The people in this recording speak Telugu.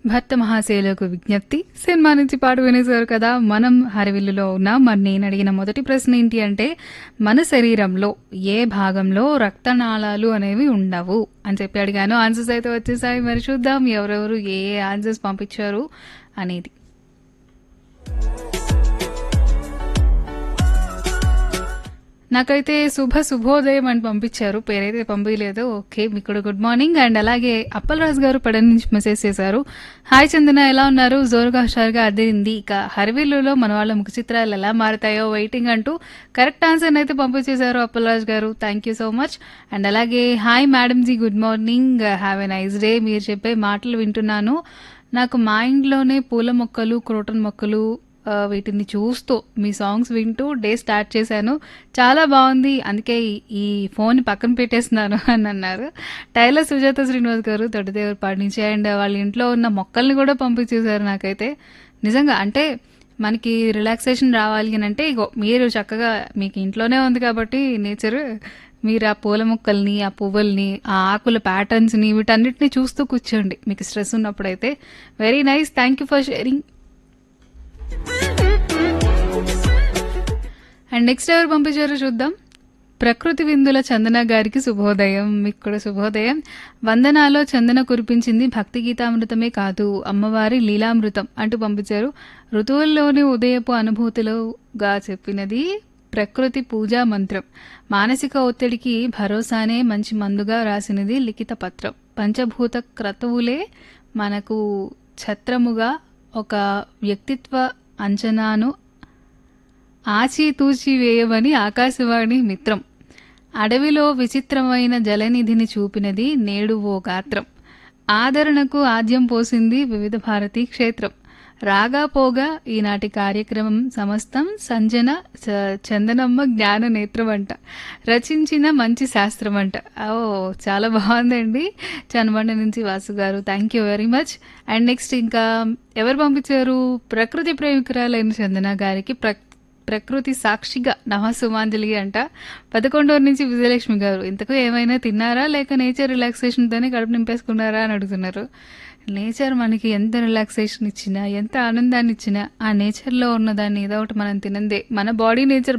భర్త మహాశయులకు విజ్ఞప్తి సినిమా నుంచి పాట వినేశారు కదా మనం హరివిల్లులో ఉన్నాం మరి నేను అడిగిన మొదటి ప్రశ్న ఏంటి అంటే మన శరీరంలో ఏ భాగంలో రక్తనాళాలు అనేవి ఉండవు అని చెప్పి అడిగాను ఆన్సర్స్ అయితే వచ్చేసాయి మరి చూద్దాం ఎవరెవరు ఏ ఏ ఆన్సర్స్ పంపించారు అనేది నాకైతే శుభ శుభోదయం అని పంపించారు పేరైతే పంపించలేదు ఓకే మీకు కూడా గుడ్ మార్నింగ్ అండ్ అలాగే అప్పలరాజు గారు పడన నుంచి మెసేజ్ చేశారు హాయ్ చందన ఎలా ఉన్నారు జోరుగా హుషారుగా అదిరింది ఇక హరివిల్లులో మన వాళ్ళ ముఖ చిత్రాలు ఎలా మారుతాయో వెయిటింగ్ అంటూ కరెక్ట్ ఆన్సర్ అయితే పంపించేశారు అప్పలరాజు గారు thank you so much and అలాగే hi madam ji good morning have a nice day మీరు చెప్పే మాటలు వింటున్నాను నాకు మా ఇంట్లోనే పూల మొక్కలు క్రోటన్ మొక్కలు ఆ, వీటిని చూస్తూ మీ సాంగ్స్ వింటూ డే స్టార్ట్ చేశాను చాలా బాగుంది అందుకే ఈ- ఈ ఫోన్ పక్కన పెట్టేస్తున్నాను అని అన్నారు టైలర్ సుజాత శ్రీనివాస్ గారు తొడిదేవరపాటి నుంచి అండ్ వాళ్ళ ఇంట్లో ఉన్న మొక్కల్ని కూడా పంపించేశారు నాకైతే నిజంగా అంటే మనకి రిలాక్సేషన్ రావాలి అని అంటే ఇగో మీరు చక్కగా మీకు ఇంట్లోనే ఉంది కాబట్టి నేచర్ మీరు ఆ పూల మొక్కల్ని ఆ పువ్వుల్ని ఆ ఆకుల ప్యాటర్న్స్ని వీటన్నిటిని చూస్తూ కూర్చోండి మీకు స్ట్రెస్ ఉన్నప్పుడైతే very nice thank you for sharing and next ఎవరు పంపించారో చూద్దాం ప్రకృతి విందుల చందన గారికి శుభోదయం మీకు కూడా శుభోదయం వందనాలో చందన కురిపించింది భక్తి గీతామృతమే కాదు అమ్మవారి లీలామృతం అంటూ పంపించారు ఋతువుల్లోని ఉదయపు అనుభూతులుగా చెప్పినది ప్రకృతి పూజా మంత్రం మానసిక ఒత్తిడికి భరోసానే మంచి మందుగా రాసినది లిఖిత పత్రం పంచభూత క్రతువులే మనకు ఛత్రముగా ఒక వ్యక్తిత్వ అంచనాను ఆచితూచి వేయమని ఆకాశవాణి మిత్రం అడవిలో విచిత్రమైన జలనిధిని చూపినది నేడు ఓ గాత్రం ఆదరణకు ఆద్యం పోసింది వివిధ భారతీ క్షేత్రం రాగా పోగా ఈనాటి కార్యక్రమం సమస్తం సంజన చ- చందనమ్మ జ్ఞాన నేత్రం అంట రచించిన మంచి శాస్త్రం అంట ఓ చాలా బాగుందండి చనబండ నుంచి వాసు గారు thank you very much and next ఇంకా ఎవరు పంపించారు ప్రకృతి ప్రేమికురాలైన చందన గారికి ప్ర ప్రకృతి సాక్షిగా నమస్సుమాంజలి అంట పదకొండోరు నుంచి విజయలక్ష్మి గారు ఇంతకు ఏమైనా తిన్నారా లేక నేచర్ రిలాక్సేషన్తోనే కడుపు నింపేసుకున్నారా అని అడుగుతున్నారు నేచర్ మనకి ఎంత రిలాక్సేషన్ ఇచ్చినా ఎంత ఆనందాన్ని ఇచ్చినా ఆ నేచర్లో ఉన్నదాన్ని ఏదో ఒకటి మనం తినందే మన బాడీ నేచర్